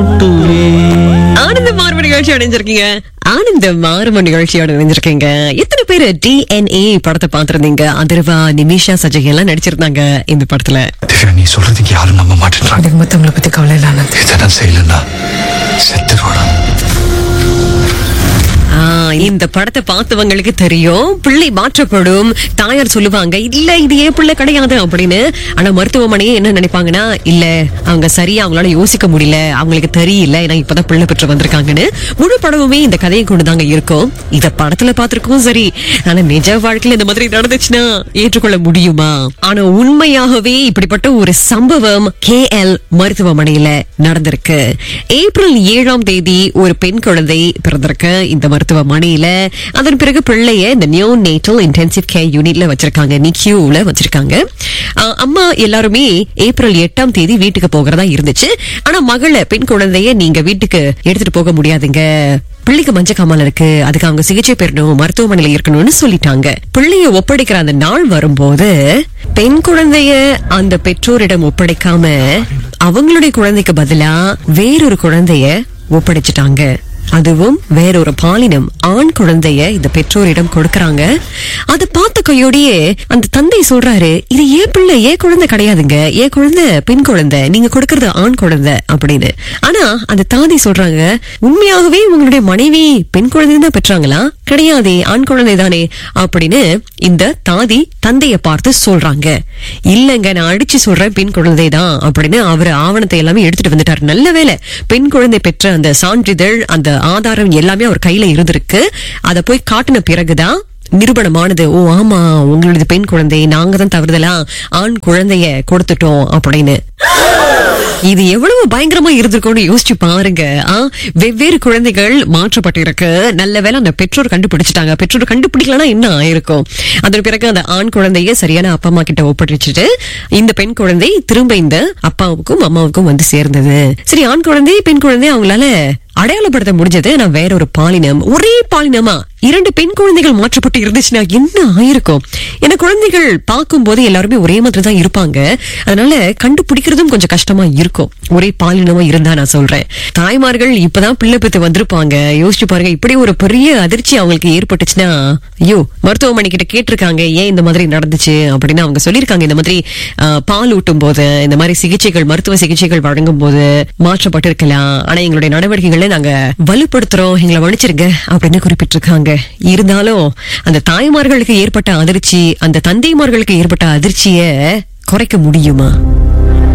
ஆனந்த மார்ம நிகழ்ச்சி அடைஞ்சிருக்கீங்க ஆனந்த மார்ம நிகழ்ச்சியோட இணைஞ்சிருக்கீங்க எத்தனை பேரு டிஎன்ஏ படத்தை பார்த்திருந்தீங்க அதிர்வா நிமிஷா சஜய் எல்லாம் நடிச்சிருந்தாங்க இந்த படத்துல திவ்யா நீ சொல்றதுக்கு யாரும் நம்ப மாட்டேன்றாங்க எனக்கு மத்தவங்கள பத்தி கவலை இல்ல ஆனந்த் இதை நான் செய்யலன்னா செத்துருவாடா ஆ, இந்த படத்தை பார்த்தவங்களுக்கு தெரியும் பிள்ளை மாற்றப்படும் தாயார் சொல்லுவாங்க இல்ல இது ஏன் பிள்ளை கிடையாது அப்படின்னு ஆனா மருத்துவமனையே என்ன நினைப்பாங்கன்னா இல்ல அவங்க சரியா அவங்களால யோசிக்க முடியல அவங்களுக்கு தெரியல ஏன்னா இப்பதான் பிள்ளை பெற்று வந்திருக்காங்கன்னு முழு படமுமே இந்த கதையை கொண்டுதாங்க இருக்கும் இத படத்துல பார்த்திருக்கோம் சரி ஆனா நிஜ வாழ்க்கையில இந்த மாதிரி நடந்துச்சுன்னா ஏற்றுக்கொள்ள முடியுமா ஆனா உண்மையாகவே இப்படிப்பட்ட ஒரு சம்பவம் கே எல் மருத்துவமனையில நடந்திருக்கு ஏப்ரல் ஏழாம் தேதி ஒரு பெண் குழந்தை பிறந்திருக்கு இந்த மருத்துவமனையில அதன் பிறகு பிள்ளைய இந்த நியூ நேட்டல் இன்டென்சிவ் கேர் யூனிட்ல வச்சிருக்காங்க நிக்யூல வச்சிருக்காங்க ஆஹ் அம்மா எல்லாருமே ஏப்ரல் எட்டாம் தேதி வீட்டுக்கு போகிறதா இருந்துச்சு ஆனா மகளை பெண் குழந்தைய நீங்க வீட்டுக்கு எடுத்துட்டு போக முடியாதுங்க பிள்ளைக்கு மஞ்ச காமால இருக்கு அதுக்கு அவங்க சிகிச்சை பெறணும் மருத்துவமனையில இருக்கணும்னு சொல்லிட்டாங்க பிள்ளைய ஒப்படைக்கிற அந்த நாள் வரும்போது பெண் குழந்தைய அந்த பெற்றோரிடம் ஒப்படைக்காம அவங்களுடைய குழந்தைக்கு பதிலா வேறொரு குழந்தைய ஒப்படைச்சிட்டாங்க அதுவும் வேறொரு பாலினம் ஆண் குழந்தைய இந்த பெற்றோரிடம் கொடுக்கறாங்க அதை பார்த்த கையோடயே அந்த தந்தை சொல்றாரு இது ஏன் பிள்ளை ஏன் குழந்தை கிடையாதுங்க ஏன் குழந்தை பெண் குழந்தை நீங்க கொடுக்கறது ஆண் குழந்தை அப்படின்னு ஆனா அந்த தாதி சொல்றாங்க உண்மையாகவே உங்களுடைய மனைவி பெண் குழந்தை தான் பெற்றாங்களா கிடையாதே ஆண் குழந்தை தானே அப்படின்னு இந்த தாதி தந்தைய பார்த்து சொல்றாங்க இல்லங்க நான் அடிச்சு சொல்றேன் பெண் குழந்தை தான் அப்படின்னு அவர் ஆவணத்தை எல்லாமே எடுத்துட்டு வந்துட்டாரு நல்ல வேளை பெண் குழந்தை பெற்ற அந்த சான்றிதழ் அந்த ஆதாரம் எல்லாமே அவர் கையில இருந்திருக்கு அத போய் காட்டின பிறகுதான் நிரூபணமானது ஓ ஆமா உங்களோட பெண் குழந்தை நாங்க தான் தவறுதலா ஆண் குழந்தைய கொடுத்துட்டோம் அப்படின்னு இது எவ்வளவு பயங்கரமா இருந்திருக்கும்னு யோசிச்சு பாருங்க ஆ, வெவ்வேறு குழந்தைகள் மாற்றப்பட்டிருக்கு நல்ல வேளை அந்த பெற்றோர் கண்டுபிடிச்சிட்டாங்க பெற்றோர் கண்டுபிடிக்கலன்னா என்ன ஆயிருக்கும் அதன் பிறகு அந்த ஆண் குழந்தைய சரியான அப்பா அம்மா கிட்ட ஒப்படைச்சிட்டு இந்த பெண் குழந்தை திரும்ப இந்த அப்பாவுக்கும் அம்மாவுக்கும் வந்து சேர்ந்தது சரி ஆண் குழந்தை பெண் குழந்தை அவங்களால அடையாளப்படுத்த முடிஞ்சது நான் வேற ஒரு பாலினம் ஒரே பாலினமா இரண்டு பெண் குழந்தைகள் மாற்றப்பட்டு இருந்துச்சுன்னா என்ன ஆயிருக்கும் ஏன்னா குழந்தைகள் பார்க்கும் போது எல்லாருமே ஒரே மாதிரி தான் இருப்பாங்க அதனால கண்டுபிடிக்கிறதும் கொஞ்சம் கஷ்டமா இருக்கும் ஒரே பாலினமா இருந்தா நான் சொல்றேன் தாய்மார்கள் இப்பதான் பிள்ளை பெத்து வந்திருப்பாங்க யோசிச்சு பாருங்க இப்படி ஒரு பெரிய அதிர்ச்சி அவங்களுக்கு ஏற்பட்டுச்சுன்னா ஐயோ மருத்துவமனை கிட்ட கேட்டிருக்காங்க ஏன் இந்த மாதிரி நடந்துச்சு அப்படின்னு அவங்க சொல்லியிருக்காங்க இந்த மாதிரி ஆ, பால் ஊட்டும் போது இந்த மாதிரி சிகிச்சைகள் மருத்துவ சிகிச்சைகள் வழங்கும் போது மாற்றப்பட்டிருக்கலாம் ஆனா எங்களுடைய நடவடிக்கைகளை நாங்க வலுப்படுத்துறோம் எங்களை மன்னிச்சிருங்க அப்படின்னு குறிப்பிட்டிருக்காங்க இருந்தாலும் அந்த தாய்மார்களுக்கு ஏற்பட்ட அதிர்ச்சி அந்த தந்தைமார்களுக்கு ஏற்பட்ட அதிர்ச்சிய குறைக்க முடியுமா